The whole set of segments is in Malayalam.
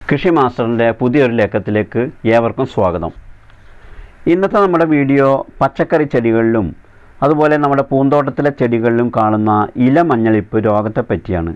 കൃഷി മാസ്റ്ററിൻ്റെ പുതിയൊരു ലേഖത്തിലേക്ക് ഏവർക്കും സ്വാഗതം ഇന്നത്തെ നമ്മുടെ വീഡിയോ പച്ചക്കറി ചെടികളിലും അതുപോലെ നമ്മുടെ പൂന്തോട്ടത്തിലെ ചെടികളിലും കാണുന്ന ഇല മഞ്ഞളിപ്പ് രോഗത്തെ പറ്റിയാണ്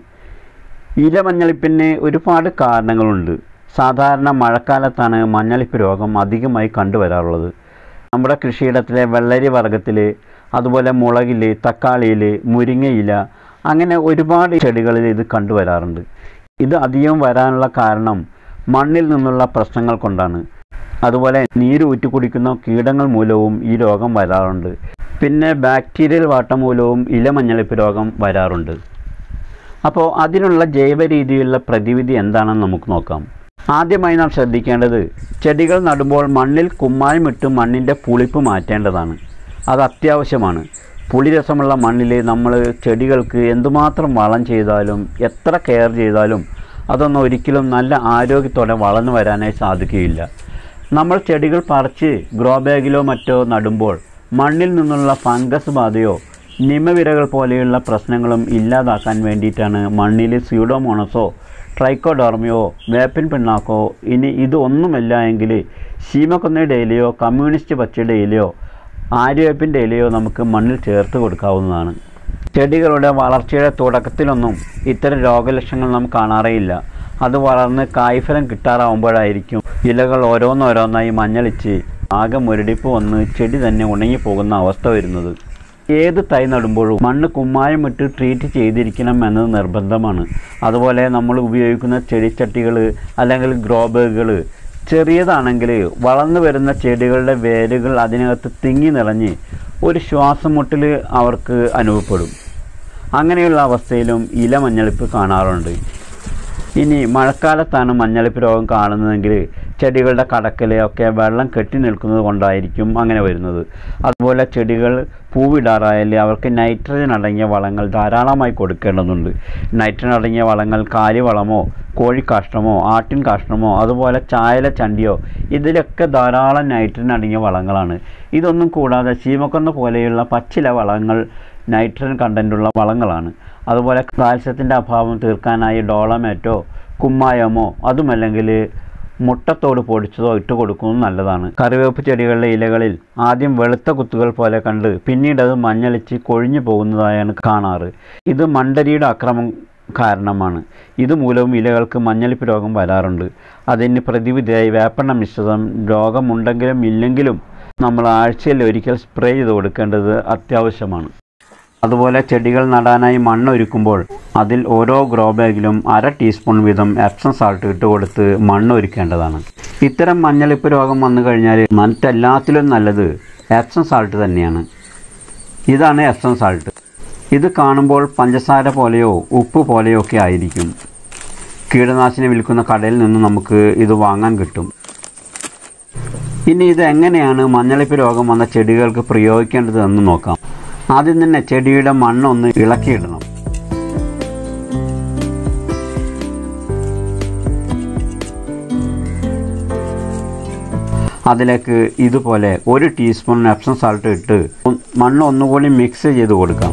ഇല മഞ്ഞളിപ്പിന് ഒരുപാട് കാരണങ്ങളുണ്ട് സാധാരണ മഴക്കാലത്താണ് മഞ്ഞളിപ്പ് രോഗം അധികമായി കണ്ടുവരാറുള്ളത് നമ്മുടെ കൃഷിയിടത്തിലെ വെള്ളരി വർഗത്തിൽ അതുപോലെ മുളകിൽ തക്കാളിയിൽ മുരിങ്ങയില അങ്ങനെ ഒരുപാട് ചെടികളിൽ ഇത് കണ്ടുവരാറുണ്ട് ഇത് അധികം വരാനുള്ള കാരണം മണ്ണിൽ നിന്നുള്ള പ്രശ്നങ്ങൾ കൊണ്ടാണ് അതുപോലെ നീര് ഊറ്റി കുടിക്കുന്ന കീടങ്ങൾ മൂലവും ഈ രോഗം വരാറുണ്ട് പിന്നെ ബാക്ടീരിയൽ വാട്ടം മൂലവും ഇലമഞ്ഞളിപ്പ് രോഗം വരാറുണ്ട് അപ്പോൾ അതിനുള്ള ജൈവ രീതിയിലുള്ള പ്രതിവിധി എന്താണെന്ന് നമുക്ക് നോക്കാം ആദ്യമായി നാം ശ്രദ്ധിക്കേണ്ടത് ചെടികൾ നടുമ്പോൾ മണ്ണിൽ കുമ്മായമിട്ട് മണ്ണിൻ്റെ പുളിപ്പ് മാറ്റേണ്ടതാണ് അത് അത്യാവശ്യമാണ് പുളിരസമുള്ള മണ്ണിൽ നമ്മൾ ചെടികൾക്ക് എന്തുമാത്രം വളം ചെയ്താലും എത്ര കെയർ ചെയ്താലും അതൊന്നും ഒരിക്കലും നല്ല ആരോഗ്യത്തോടെ വളർന്നു വരാനായി സാധിക്കുകയില്ല നമ്മൾ ചെടികൾ പറിച്ച് ഗ്രോ ബാഗിലോ മറ്റോ നടുമ്പോൾ മണ്ണിൽ നിന്നുള്ള ഫംഗസ് ബാധയോ നിമവിരകൾ പോലെയുള്ള പ്രശ്നങ്ങളും ഇല്ലാതാക്കാൻ വേണ്ടിയിട്ടാണ് മണ്ണിൽ സ്യൂഡോമോണസോ ട്രൈക്കോഡോർമിയോ വേപ്പിൻ പിണ്ണാക്കോ ഇനി ഇതൊന്നുമല്ല എങ്കിൽ ശീമക്കൊന്നയുടെ ഇലയോ കമ്മ്യൂണിസ്റ്റ് പച്ചയുടെ ഇലയോ ആര്യവേപ്പിൻ്റെ ഇലയോ നമുക്ക് മണ്ണിൽ ചേർത്ത് കൊടുക്കാവുന്നതാണ് ചെടികളുടെ വളർച്ചയുടെ തുടക്കത്തിലൊന്നും ഇത്തരം രോഗലക്ഷണങ്ങൾ നാം കാണാറേയില്ല അത് വളർന്ന് കായ്ഫലം കിട്ടാറാവുമ്പോഴായിരിക്കും ഇലകൾ ഓരോന്നോരോന്നായി മഞ്ഞളിച്ച് ആകെ മുരടിപ്പ് വന്ന് ചെടി തന്നെ ഉണങ്ങിപ്പോകുന്ന അവസ്ഥ വരുന്നത് ഏത് തൈ നടുമ്പോഴും മണ്ണ് കുമ്മായം ഇട്ട് ട്രീറ്റ് ചെയ്തിരിക്കണം എന്നത് നിർബന്ധമാണ് അതുപോലെ നമ്മൾ ഉപയോഗിക്കുന്ന ചെടിച്ചട്ടികൾ അല്ലെങ്കിൽ ഗ്രോ ബാഗുകൾ ചെറിയതാണെങ്കിൽ വളർന്നു വരുന്ന ചെടികളുടെ വേരുകൾ അതിനകത്ത് തിങ്ങി നിറഞ്ഞ് ഒരു ശ്വാസം മുട്ടൽ അവർക്ക് അനുഭവപ്പെടും അങ്ങനെയുള്ള അവസ്ഥയിലും ഇല മഞ്ഞളിപ്പ് കാണാറുണ്ട് ഇനി മഴക്കാലത്താണ് മഞ്ഞളിപ്പ് രോഗം കാണുന്നതെങ്കിൽ ചെടികളുടെ കടക്കലൊക്കെ വെള്ളം കെട്ടി നിൽക്കുന്നത് കൊണ്ടായിരിക്കും അങ്ങനെ വരുന്നത് അതുപോലെ ചെടികൾ പൂവിടാറായാൽ അവർക്ക് നൈട്രജൻ അടങ്ങിയ വളങ്ങൾ ധാരാളമായി കൊടുക്കേണ്ടതുണ്ട് നൈട്രജൻ അടങ്ങിയ വളങ്ങൾ കാലിവളമോ കോഴിക്കാഷ്ടമോ ആട്ടിൻ കാഷ്ടമോ അതുപോലെ ചായല ചണ്ടിയോ ഇതിലൊക്കെ ധാരാളം നൈട്രജൻ അടങ്ങിയ വളങ്ങളാണ് ഇതൊന്നും കൂടാതെ ചീമക്കൊന്ന പോലെയുള്ള പച്ചില വളങ്ങൾ നൈട്രജൻ കണ്ടൻറ്റുള്ള വളങ്ങളാണ് അതുപോലെ കാൽസ്യത്തിൻ്റെ അഭാവം തീർക്കാനായി ഡോളമേറ്റോ കുമ്മായമോ അതുമല്ലെങ്കിൽ മുട്ടത്തോട് പൊടിച്ചതോ ഇട്ട് കൊടുക്കുന്നത് നല്ലതാണ് കറിവേപ്പ് ചെടികളുടെ ഇലകളിൽ ആദ്യം വെളുത്ത കുത്തുകൾ പോലെ കണ്ട് പിന്നീട് അത് മഞ്ഞളിച്ച് കൊഴിഞ്ഞു പോകുന്നതായാണ് കാണാറ് ഇത് മണ്ടരിയുടെ അക്രമം കാരണമാണ് ഇതുമൂലവും ഇലകൾക്ക് മഞ്ഞളിപ്പ് രോഗം വരാറുണ്ട് അതിന് പ്രതിവിധിയായി വേപ്പെണ്ണ മിശ്രിതം രോഗമുണ്ടെങ്കിലും ഇല്ലെങ്കിലും നമ്മൾ ആഴ്ചയിൽ ഒരിക്കൽ സ്പ്രേ ചെയ്ത് കൊടുക്കേണ്ടത് അത്യാവശ്യമാണ് അതുപോലെ ചെടികൾ നടാനായി മണ്ണ് ഒരുക്കുമ്പോൾ അതിൽ ഓരോ ഗ്രോ ബാഗിലും അര ടീസ്പൂൺ വീതം എപ്സം സാൾട്ട് ഇട്ട് കൊടുത്ത് മണ്ണ് ഒരുക്കേണ്ടതാണ് ഇത്തരം മഞ്ഞളിപ്പ് രോഗം വന്നു കഴിഞ്ഞാൽ മറ്റെല്ലാത്തിലും നല്ലത് എപ്സം സാൾട്ട് തന്നെയാണ് ഇതാണ് എപ്സം സാൾട്ട് ഇത് കാണുമ്പോൾ പഞ്ചസാര പോലെയോ ഉപ്പ് പോലെയോ ഒക്കെ ആയിരിക്കും കീടനാശിനി വിൽക്കുന്ന കടയിൽ നിന്ന് നമുക്ക് ഇത് വാങ്ങാൻ കിട്ടും ഇനി ഇത് എങ്ങനെയാണ് മഞ്ഞളിപ്പ് രോഗം വന്ന ചെടികൾക്ക് പ്രയോഗിക്കേണ്ടത് എന്ന് നോക്കാം ആദ്യം തന്നെ ചെടിയുടെ മണ്ണൊന്ന് ഇളക്കിയിടണം അതിലേക്ക് ഇതുപോലെ ഒരു ടീസ്പൂൺ എപ്സം സാൾട്ട് ഇട്ട് മണ്ണ് ഒന്നുകൂടി മിക്സ് ചെയ്ത് കൊടുക്കാം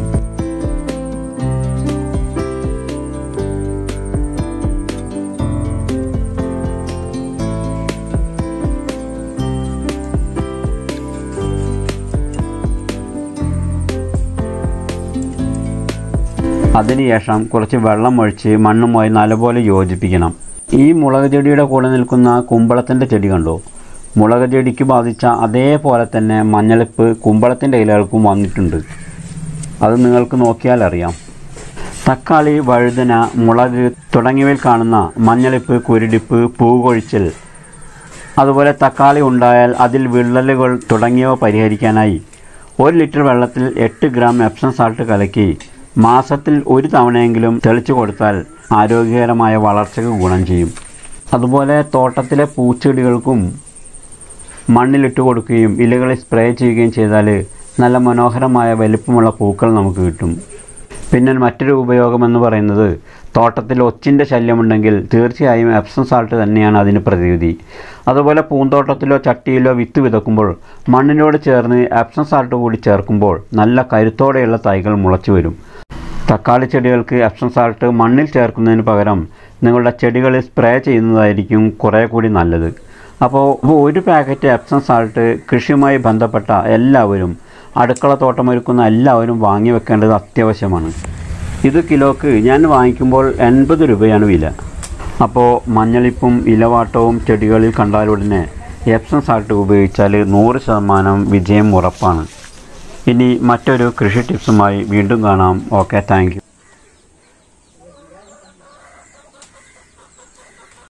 അതിനുശേഷം കുറച്ച് വെള്ളം ഒഴിച്ച് മണ്ണുമായി നല്ലപോലെ യോജിപ്പിക്കണം ഈ മുളക് ചെടിയുടെ കൂടെ നിൽക്കുന്ന കുമ്പളത്തിൻ്റെ ചെടി കണ്ടോ മുളക് ചെടിക്ക് ബാധിച്ച അതേപോലെ തന്നെ മഞ്ഞളിപ്പ് കുമ്പളത്തിൻ്റെ ഇലകൾക്കും വന്നിട്ടുണ്ട് അത് നിങ്ങൾക്ക് നോക്കിയാൽ അറിയാം തക്കാളി വഴുതന മുളക് തുടങ്ങിയവയിൽ കാണുന്ന മഞ്ഞളിപ്പ് കുരുടിപ്പ് പൂകൊഴിച്ചൽ അതുപോലെ തക്കാളി ഉണ്ടായാൽ അതിൽ വിള്ളലുകൾ തുടങ്ങിയവ പരിഹരിക്കാനായി ഒരു ലിറ്റർ വെള്ളത്തിൽ എട്ട് ഗ്രാം എപ്സം സാൾട്ട് കലക്കി മാസത്തിൽ ഒരു തവണയെങ്കിലും തെളിച്ചു കൊടുത്താൽ ആരോഗ്യകരമായ വളർച്ചയ്ക്ക് ഗുണം ചെയ്യും അതുപോലെ തോട്ടത്തിലെ പൂച്ചെടികൾക്കും മണ്ണിലിട്ട് കൊടുക്കുകയും ഇലകളിൽ സ്പ്രേ ചെയ്യുകയും ചെയ്താൽ നല്ല മനോഹരമായ വലിപ്പമുള്ള പൂക്കൾ നമുക്ക് കിട്ടും പിന്നെ മറ്റൊരു ഉപയോഗം എന്ന് പറയുന്നത് തോട്ടത്തിൽ ഒച്ചിൻ്റെ ശല്യമുണ്ടെങ്കിൽ തീർച്ചയായും എപ്സം സാൾട്ട് തന്നെയാണ് അതിന് പ്രതിവിധി അതുപോലെ പൂന്തോട്ടത്തിലോ ചട്ടിയിലോ വിത്ത് വിതക്കുമ്പോൾ മണ്ണിനോട് ചേർന്ന് എപ്സം സാൾട്ട് കൂടി ചേർക്കുമ്പോൾ നല്ല കരുത്തോടെയുള്ള തൈകൾ മുളച്ചു വരും തക്കാളി ചെടികൾക്ക് എപ്സം സാൾട്ട് മണ്ണിൽ ചേർക്കുന്നതിന് പകരം നിങ്ങളുടെ ചെടികളിൽ സ്പ്രേ ചെയ്യുന്നതായിരിക്കും കുറേ കൂടി നല്ലത് അപ്പോൾ ഒരു പാക്കറ്റ് എപ്സം സാൾട്ട് കൃഷിയുമായി ബന്ധപ്പെട്ട എല്ലാവരും അടുക്കള തോട്ടമൊരുക്കുന്ന എല്ലാവരും വാങ്ങി വെക്കേണ്ടത് അത്യാവശ്യമാണ് ഇത് കിലോക്ക് ഞാൻ വാങ്ങിക്കുമ്പോൾ എൺപത് രൂപയാണ് വില അപ്പോൾ മഞ്ഞളിപ്പും ഇലവാട്ടവും ചെടികളിൽ കണ്ടാലുടനെ എപ്സം സാൾട്ട് ഉപയോഗിച്ചാൽ നൂറ് ശതമാനം വിജയം ഉറപ്പാണ് ഇനി മറ്റൊരു കൃഷി ടിപ്സുമായി വീണ്ടും കാണാം ഓക്കെ താങ്ക്